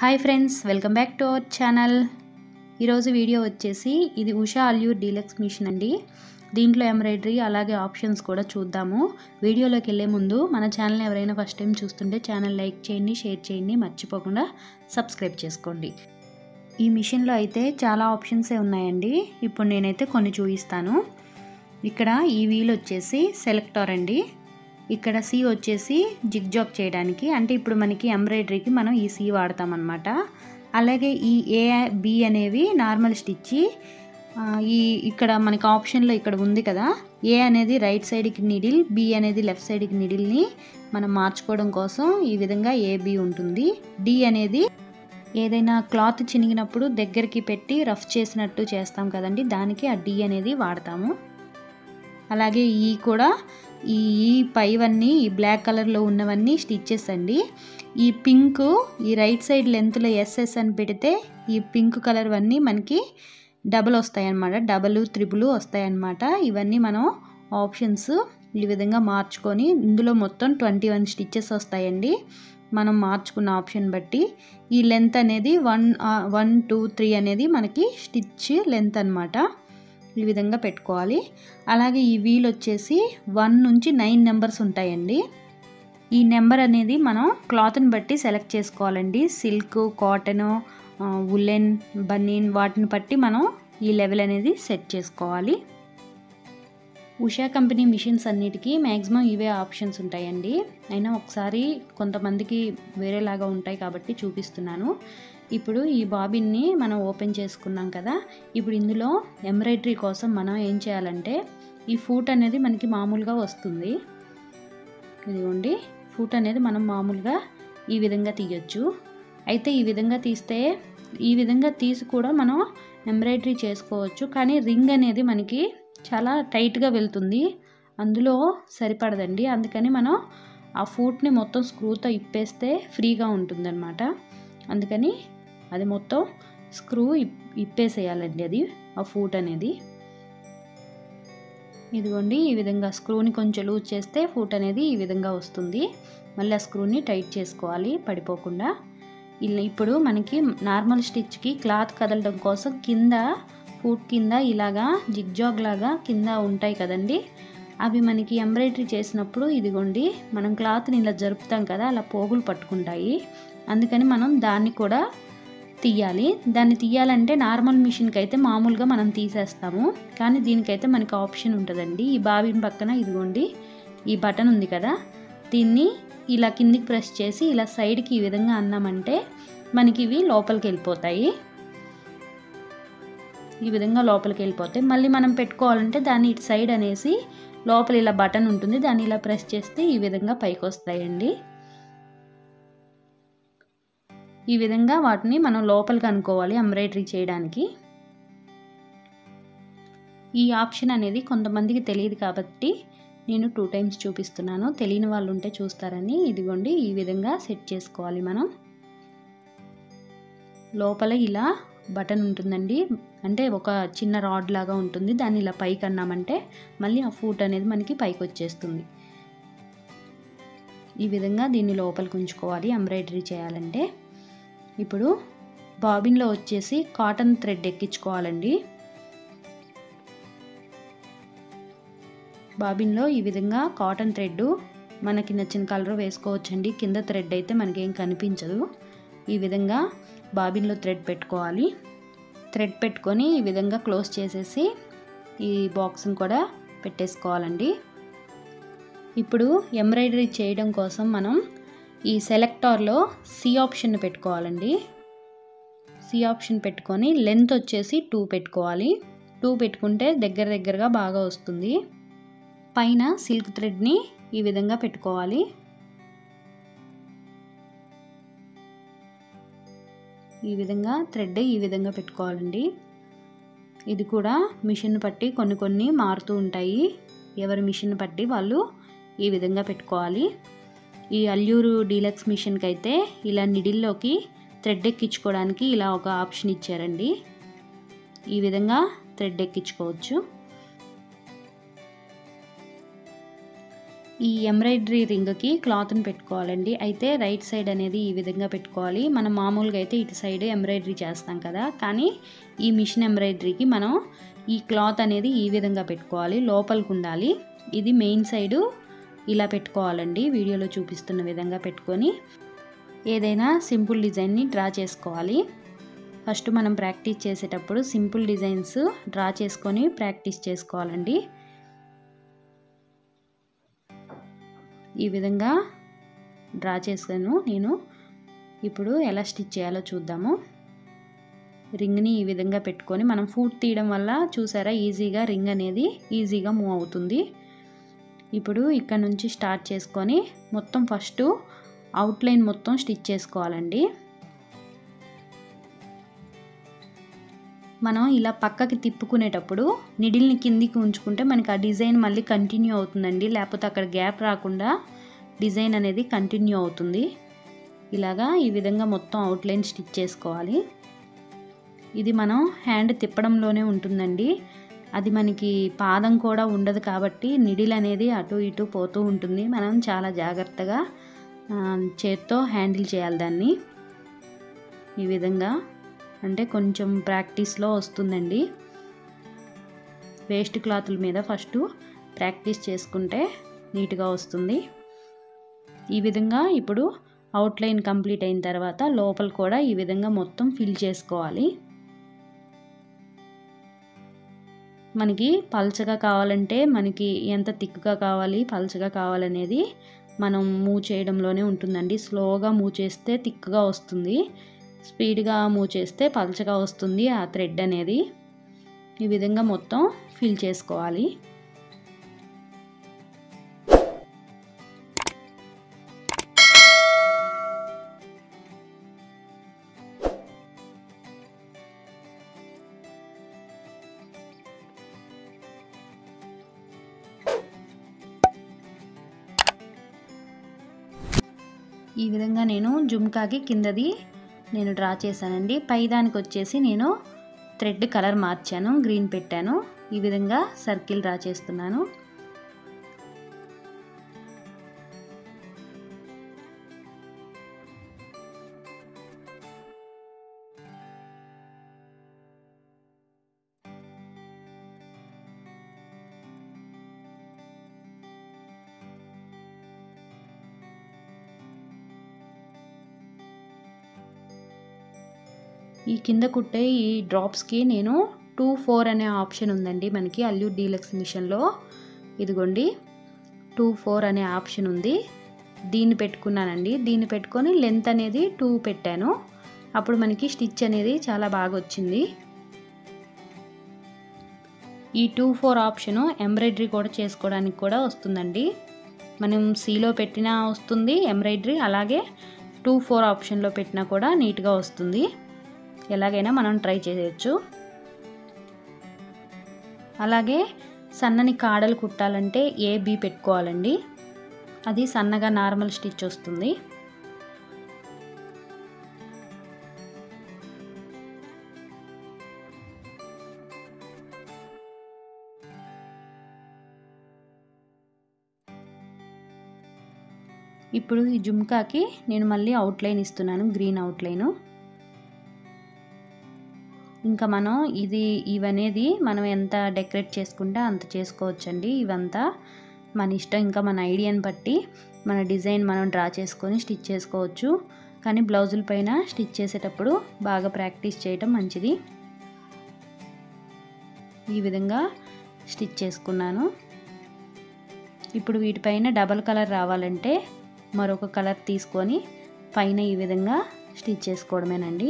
hi friends welcome back to our channel ఈరోజు video వచ్చేసి ఇది ఉషా అల్యూర్ డీలక్స్ మిషన్ అండి దీంట్లో ఎంబ్రాయిడరీ అలాగే ఆప్షన్స్ కూడా చూద్దాము వీడియోలోకి వెళ్ళే ముందు మన ఛానల్ ఎవరైనా ఫస్ట్ టైం చూస్తుంటే ఛానల్ లైక్ చేయండి షేర్ చేయండి మర్చిపోకుండా సబ్స్క్రైబ్ చేసుకోండి ఈ మిషన్లో అయితే చాలా ఆప్షన్సే ఉన్నాయండి ఇప్పుడు నేనైతే కొన్ని చూపిస్తాను ఇక్కడ ఈ వీల్ వచ్చేసి సెలెక్టర్ అండి ఇక్కడ సి వచ్చేసి జిగ్జాగ్ చేయడానికి అంటే ఇప్పుడు మనకి ఎంబ్రాయిడరీకి మనం ఈ సి వాడతామన్నమాట అలాగే ఈ ఏ బి అనేవి నార్మల్ స్టిచ్ ఈ ఇక్కడ మనకి ఆప్షన్లో ఇక్కడ ఉంది కదా ఏ అనేది రైట్ సైడ్కి నిడిల్ బి అనేది లెఫ్ట్ సైడ్కి నిడిల్ని మనం మార్చుకోవడం కోసం ఈ విధంగా ఏ బి ఉంటుంది డి అనేది ఏదైనా క్లాత్ చినిగినప్పుడు దగ్గరికి పెట్టి రఫ్ చేసినట్టు చేస్తాం కదండి దానికి ఆ డి అనేది వాడతాము అలాగే ఈ కూడా ఈ ఈ పైవన్నీ ఈ బ్లాక్ కలర్లో ఉన్నవన్నీ స్టిచ్చెస్ అండి ఈ పింక్ ఈ రైట్ సైడ్ లెంత్లో ఎస్ఎస్ అని పెడితే ఈ పింక్ కలర్ అన్నీ మనకి డబుల్ వస్తాయన్నమాట డబల్ త్రిబుల్ వస్తాయన్నమాట ఇవన్నీ మనం ఆప్షన్స్ ఈ విధంగా మార్చుకొని ఇందులో మొత్తం ట్వంటీ వన్ స్టిచ్చెస్ వస్తాయండి మనం మార్చుకున్న ఆప్షన్ బట్టి ఈ లెంత్ అనేది వన్ వన్ టూ త్రీ అనేది మనకి స్టిచ్ లెంత్ అనమాట ఈ విధంగా పెట్టుకోవాలి అలాగే ఈ వీల్ వచ్చేసి వన్ నుంచి నైన్ నెంబర్స్ ఉంటాయండి ఈ నెంబర్ అనేది మనం క్లాత్ని బట్టి సెలెక్ట్ చేసుకోవాలండి సిల్క్ కాటన్ ఉలెన్ బనీన్ వాటిని బట్టి మనం ఈ లెవెల్ అనేది సెట్ చేసుకోవాలి ఉషా కంపెనీ మిషన్స్ అన్నిటికీ మ్యాక్సిమం ఇవే ఆప్షన్స్ ఉంటాయండి అయినా ఒకసారి కొంతమందికి వేరేలాగా ఉంటాయి కాబట్టి చూపిస్తున్నాను ఇప్పుడు ఈ బాబిన్ని మనం ఓపెన్ చేసుకున్నాం కదా ఇప్పుడు ఇందులో ఎంబ్రాయిడరీ కోసం మనం ఏం చేయాలంటే ఈ ఫూట్ అనేది మనకి మామూలుగా వస్తుంది ఇదిగోండి ఫూట్ అనేది మనం మామూలుగా ఈ విధంగా తీయొచ్చు అయితే ఈ విధంగా తీస్తే ఈ విధంగా తీసి కూడా మనం ఎంబ్రాయిడరీ చేసుకోవచ్చు కానీ రింగ్ అనేది మనకి చాలా టైట్గా వెళ్తుంది అందులో సరిపడదండి అందుకని మనం ఆ ఫూట్ని మొత్తం స్క్రూతో ఇప్పేస్తే ఫ్రీగా ఉంటుందన్నమాట అందుకని అది మొత్తం స్క్రూ ఇప్పేసేయాలండి అది ఆ ఫూట్ అనేది ఇదిగోండి ఈ విధంగా స్క్రూని కొంచెం లూజ్ చేస్తే ఫూట్ అనేది ఈ విధంగా వస్తుంది మళ్ళీ ఆ స్క్రూని టైట్ చేసుకోవాలి పడిపోకుండా ఇలా ఇప్పుడు మనకి నార్మల్ స్టిచ్కి క్లాత్ కదలడం కోసం కింద ఫూట్ కింద ఇలాగా జిగ్జాగ్ లాగా కింద ఉంటాయి కదండి అవి మనకి ఎంబ్రాయిడరీ చేసినప్పుడు ఇదిగోండి మనం క్లాత్ని ఇలా జరుపుతాం కదా అలా పోగులు పట్టుకుంటాయి అందుకని మనం దాన్ని కూడా తీయాలి దాన్ని తీయాలంటే నార్మల్ మిషన్కి అయితే మామూలుగా మనం తీసేస్తాము కానీ దీనికైతే మనకి ఆప్షన్ ఉంటుందండి ఈ బాబిన్ పక్కన ఇదిగోండి ఈ బటన్ ఉంది కదా దీన్ని ఇలా కిందికి ప్రెస్ చేసి ఇలా సైడ్కి ఈ విధంగా అన్నామంటే మనకి ఇవి లోపలికి వెళ్ళిపోతాయి ఈ విధంగా లోపలికి వెళ్ళిపోతాయి మళ్ళీ మనం పెట్టుకోవాలంటే దాన్ని ఇటు సైడ్ అనేసి లోపల ఇలా బటన్ ఉంటుంది దాన్ని ఇలా ప్రెస్ చేస్తే ఈ విధంగా పైకి వస్తాయండి ఈ విధంగా వాటిని మనం లోపలికి అనుకోవాలి ఎంబ్రాయిడరీ చేయడానికి ఈ ఆప్షన్ అనేది కొంతమందికి తెలియదు కాబట్టి నేను టూ టైమ్స్ చూపిస్తున్నాను తెలియని వాళ్ళు ఉంటే చూస్తారని ఇదిగోండి ఈ విధంగా సెట్ చేసుకోవాలి మనం లోపల ఇలా బటన్ ఉంటుందండి అంటే ఒక చిన్న రాడ్ లాగా ఉంటుంది దాన్ని ఇలా పైకి అన్నామంటే మళ్ళీ ఆ ఫూట్ అనేది మనకి పైకి వచ్చేస్తుంది ఈ విధంగా దీన్ని లోపలికి ఉంచుకోవాలి ఎంబ్రాయిడరీ చేయాలంటే ఇప్పుడు బాబిన్లో వచ్చేసి కాటన్ థ్రెడ్ ఎక్కించుకోవాలండి బాబిన్లో ఈ విధంగా కాటన్ థ్రెడ్ మనకి నచ్చిన కలర్ వేసుకోవచ్చండి కింద థ్రెడ్ అయితే మనకేం కనిపించదు ఈ విధంగా బాబిన్లో థ్రెడ్ పెట్టుకోవాలి థ్రెడ్ పెట్టుకొని ఈ విధంగా క్లోజ్ చేసేసి ఈ బాక్స్ని కూడా పెట్టేసుకోవాలండి ఇప్పుడు ఎంబ్రాయిడరీ చేయడం కోసం మనం ఈ సెలెక్టార్లో సి ఆప్షన్ పెట్టుకోవాలండి సి ఆప్షన్ పెట్టుకొని లెంత్ వచ్చేసి టూ పెట్టుకోవాలి టూ పెట్టుకుంటే దగ్గర దగ్గరగా బాగా వస్తుంది పైన సిల్క్ థ్రెడ్ని ఈ విధంగా పెట్టుకోవాలి ఈ విధంగా థ్రెడ్ ఈ విధంగా పెట్టుకోవాలండి ఇది కూడా మిషన్ పట్టి కొన్ని కొన్ని మారుతూ ఉంటాయి ఎవరి మిషన్ పట్టి వాళ్ళు ఈ విధంగా పెట్టుకోవాలి ఈ అల్యూరు డీలక్స్ మిషన్కి అయితే ఇలా నిడిల్లోకి థ్రెడ్ ఎక్కించుకోవడానికి ఇలా ఒక ఆప్షన్ ఇచ్చారండి ఈ విధంగా థ్రెడ్ ఎక్కించుకోవచ్చు ఈ ఎంబ్రాయిడరీ రింగ్కి క్లాత్ని పెట్టుకోవాలండి అయితే రైట్ సైడ్ అనేది ఈ విధంగా పెట్టుకోవాలి మనం మామూలుగా అయితే ఇటు సైడ్ ఎంబ్రాయిడరీ చేస్తాం కదా కానీ ఈ మిషన్ ఎంబ్రాయిడరీకి మనం ఈ క్లాత్ అనేది ఈ విధంగా పెట్టుకోవాలి లోపలికి ఉండాలి ఇది మెయిన్ సైడు ఇలా పెట్టుకోవాలండి వీడియోలో చూపిస్తున్న విధంగా పెట్టుకొని ఏదైనా సింపుల్ డిజైన్ని డ్రా చేసుకోవాలి ఫస్ట్ మనం ప్రాక్టీస్ చేసేటప్పుడు సింపుల్ డిజైన్స్ డ్రా చేసుకొని ప్రాక్టీస్ చేసుకోవాలండి ఈ విధంగా డ్రా చేశాను నేను ఇప్పుడు ఎలా స్టిచ్ చేయాలో చూద్దాము రింగ్ని ఈ విధంగా పెట్టుకొని మనం ఫూట్ తీయడం వల్ల చూసారా ఈజీగా రింగ్ అనేది ఈజీగా మూవ్ అవుతుంది ఇప్పుడు ఇక్కడ నుంచి స్టార్ట్ చేసుకొని మొత్తం ఫస్ట్ అవుట్లైన్ మొత్తం స్టిచ్ చేసుకోవాలండి మనం ఇలా పక్కకి తిప్పుకునేటప్పుడు నిడిల్ని కిందికి ఉంచుకుంటే మనకి ఆ డిజైన్ మళ్ళీ కంటిన్యూ అవుతుందండి లేకపోతే అక్కడ గ్యాప్ రాకుండా డిజైన్ అనేది కంటిన్యూ అవుతుంది ఇలాగా ఈ విధంగా మొత్తం అవుట్లైన్ స్టిచ్ చేసుకోవాలి ఇది మనం హ్యాండ్ తిప్పడంలోనే ఉంటుందండి అది మనకి పాదం కూడా ఉండదు కాబట్టి నిడిల్ అనేది అటు ఇటు పోతూ ఉంటుంది మనం చాలా జాగ్రత్తగా చేత్తో హ్యాండిల్ చేయాలి దాన్ని ఈ విధంగా అంటే కొంచెం ప్రాక్టీస్లో వస్తుందండి వేస్ట్ క్లాతుల మీద ఫస్ట్ ప్రాక్టీస్ చేసుకుంటే నీట్గా వస్తుంది ఈ విధంగా ఇప్పుడు అవుట్లైన్ కంప్లీట్ అయిన తర్వాత లోపల కూడా ఈ విధంగా మొత్తం ఫిల్ చేసుకోవాలి మనకి పల్చగా కావాలంటే మనకి ఎంత థిక్గా కావాలి పల్చగా కావాలనేది మనం మూవ్ చేయడంలోనే ఉంటుందండి స్లోగా మూవ్ చేస్తే థిక్గా వస్తుంది స్పీడ్గా మూవ్ చేస్తే పల్చగా వస్తుంది ఆ థ్రెడ్ అనేది ఈ విధంగా మొత్తం ఫిల్ చేసుకోవాలి ఈ విధంగా నేను జుమ్కాకి కిందది నేను డ్రా చేశానండి పై దానికి వచ్చేసి నేను థ్రెడ్ కలర్ మార్చాను గ్రీన్ పెట్టాను ఈ విధంగా సర్కిల్ డ్రా చేస్తున్నాను ఈ కింద కుట్టే ఈ డ్రాప్స్కి నేను టూ ఫోర్ అనే ఆప్షన్ ఉందండి మనకి అల్లు డీలక్స్ మిషన్లో ఇదిగోండి టూ ఫోర్ అనే ఆప్షన్ ఉంది దీన్ని పెట్టుకున్నానండి దీన్ని పెట్టుకొని లెంత్ అనేది టూ పెట్టాను అప్పుడు మనకి స్టిచ్ అనేది చాలా బాగా వచ్చింది ఈ టూ ఫోర్ ఆప్షను ఎంబ్రాయిడరీ కూడా చేసుకోవడానికి కూడా వస్తుందండి మనం సీలో పెట్టినా వస్తుంది ఎంబ్రాయిడరీ అలాగే టూ ఫోర్ ఆప్షన్లో పెట్టినా కూడా నీట్గా వస్తుంది ఎలాగైనా మనం ట్రై చేయొచ్చు అలాగే సన్నని కాడలు కుట్టాలంటే ఏ బి పెట్టుకోవాలండి అది సన్నగా నార్మల్ స్టిచ్ వస్తుంది ఇప్పుడు ఈ జుమ్కాకి నేను మళ్ళీ అవుట్లైన్ ఇస్తున్నాను గ్రీన్ అవుట్లైను ఇంకా మనం ఇది ఇవనేది మనం ఎంత డెకరేట్ చేసుకుంటే అంత చేసుకోవచ్చండి ఇవంతా మన ఇష్టం ఇంకా మన ఐడియాని బట్టి మన డిజైన్ మనం డ్రా చేసుకొని స్టిచ్ చేసుకోవచ్చు కానీ బ్లౌజుల పైన స్టిచ్ చేసేటప్పుడు బాగా ప్రాక్టీస్ చేయటం మంచిది ఈ విధంగా స్టిచ్ చేసుకున్నాను ఇప్పుడు వీటిపైన డబల్ కలర్ రావాలంటే మరొక కలర్ తీసుకొని పైన ఈ విధంగా స్టిచ్ చేసుకోవడమేనండి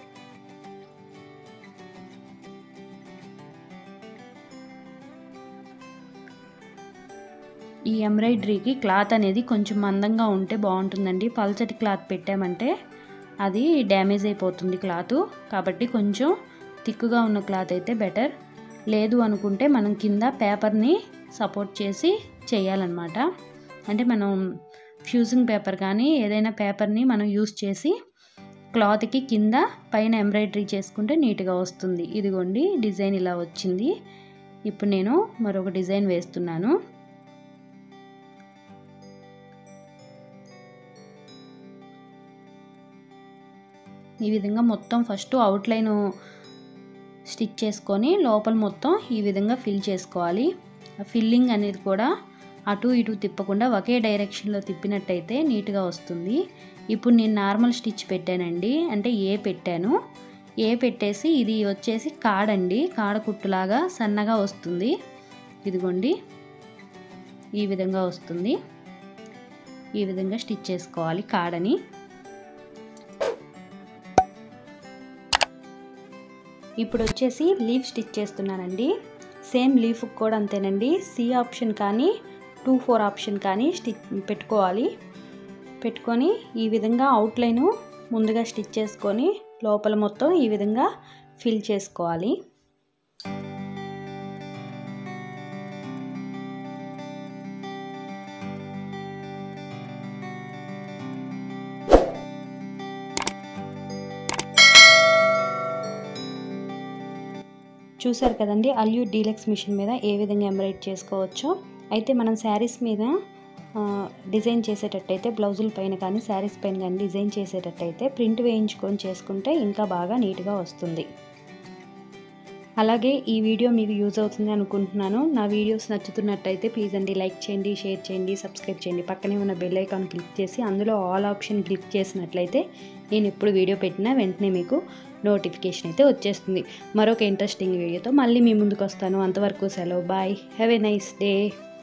ఈ ఎంబ్రాయిడరీకి క్లాత్ అనేది కొంచెం మందంగా ఉంటే బాగుంటుందండి పల్చటి క్లాత్ పెట్టామంటే అది డ్యామేజ్ అయిపోతుంది క్లాత్ కాబట్టి కొంచెం థిక్గా ఉన్న క్లాత్ అయితే బెటర్ లేదు అనుకుంటే మనం కింద పేపర్ని సపోర్ట్ చేసి చేయాలన్నమాట అంటే మనం ఫ్యూజింగ్ పేపర్ కానీ ఏదైనా పేపర్ని మనం యూస్ చేసి క్లాత్కి కింద పైన ఎంబ్రాయిడరీ చేసుకుంటే నీట్గా వస్తుంది ఇదిగోండి డిజైన్ ఇలా వచ్చింది ఇప్పుడు నేను మరొక డిజైన్ వేస్తున్నాను ఈ విధంగా మొత్తం ఫస్ట్ అవుట్లైన్ స్టిచ్ చేసుకొని లోపల మొత్తం ఈ విధంగా ఫిల్ చేసుకోవాలి ఆ ఫిల్లింగ్ అనేది కూడా అటు ఇటు తిప్పకుండా ఒకే డైరెక్షన్లో తిప్పినట్టయితే నీట్గా వస్తుంది ఇప్పుడు నేను నార్మల్ స్టిచ్ పెట్టానండి అంటే ఏ పెట్టాను ఏ పెట్టేసి ఇది వచ్చేసి కాడండి కాడ కుట్టులాగా సన్నగా వస్తుంది ఇదిగోండి ఈ విధంగా వస్తుంది ఈ విధంగా స్టిచ్ చేసుకోవాలి కాడని ఇప్పుడు వచ్చేసి లీఫ్ స్టిచ్ చేస్తున్నానండి సేమ్ లీఫ్ కూడా అంతేనండి సి ఆప్షన్ కానీ టూ ఫోర్ ఆప్షన్ కానీ స్టిచ్ పెట్టుకోవాలి పెట్టుకొని ఈ విధంగా అవుట్లైను ముందుగా స్టిచ్ చేసుకొని లోపల మొత్తం ఈ విధంగా ఫిల్ చేసుకోవాలి చూసారు కదండి అల్యూ డీలక్స్ మిషన్ మీద ఏ విధంగా ఎంబ్రాయిడ్ చేసుకోవచ్చో అయితే మనం శారీస్ మీద డిజైన్ చేసేటట్టయితే బ్లౌజుల పైన కానీ శారీస్ పైన కానీ డిజైన్ చేసేటట్టయితే ప్రింట్ వేయించుకొని చేసుకుంటే ఇంకా బాగా నీట్గా వస్తుంది అలాగే ఈ వీడియో మీకు యూజ్ అవుతుంది అనుకుంటున్నాను నా వీడియోస్ నచ్చుతున్నట్టయితే ప్లీజ్ అండి లైక్ చేయండి షేర్ చేయండి సబ్స్క్రైబ్ చేయండి పక్కనే ఉన్న బెల్ ఐకాన్ క్లిక్ చేసి అందులో ఆల్ ఆప్షన్ క్లిక్ చేసినట్లయితే నేను ఎప్పుడు వీడియో పెట్టినా వెంటనే మీకు నోటిఫికేషన్ అయితే వచ్చేస్తుంది మరొక ఇంట్రెస్టింగ్ వీడియోతో మళ్ళీ మీ ముందుకు వస్తాను అంతవరకు సెలవు bye have a nice day